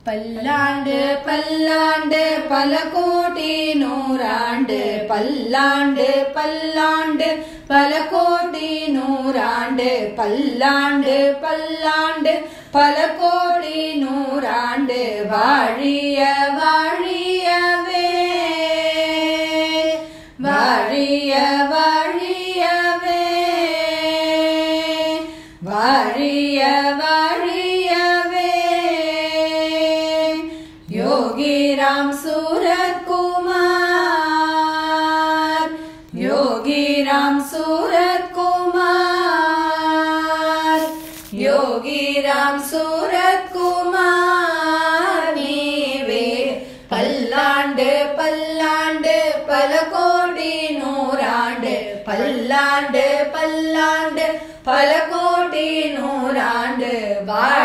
பல்லாண்டு பல்லாண்டு பல கோடி நூறாண்டு பல்லாண்டு பல்லாண்டு பல கோடி நூறாண்டு பல்லாண்டு பல்லாண்டு பல கோடி நூறாண்டு வாழிய வாழியவே வாழிய வாழியவே வாழிய வாழியவே யோகிராம் சூரத்குமார் யோகிராம் சூரத்குமார் யோகிராம் சூரத்குமார் நீவே பல்லாண்டு பல்லாண்டு பல கோடி நூறாண்டு பல்லாண்டு பல்லாண்டு பல கோடி நூறாண்டு வாழ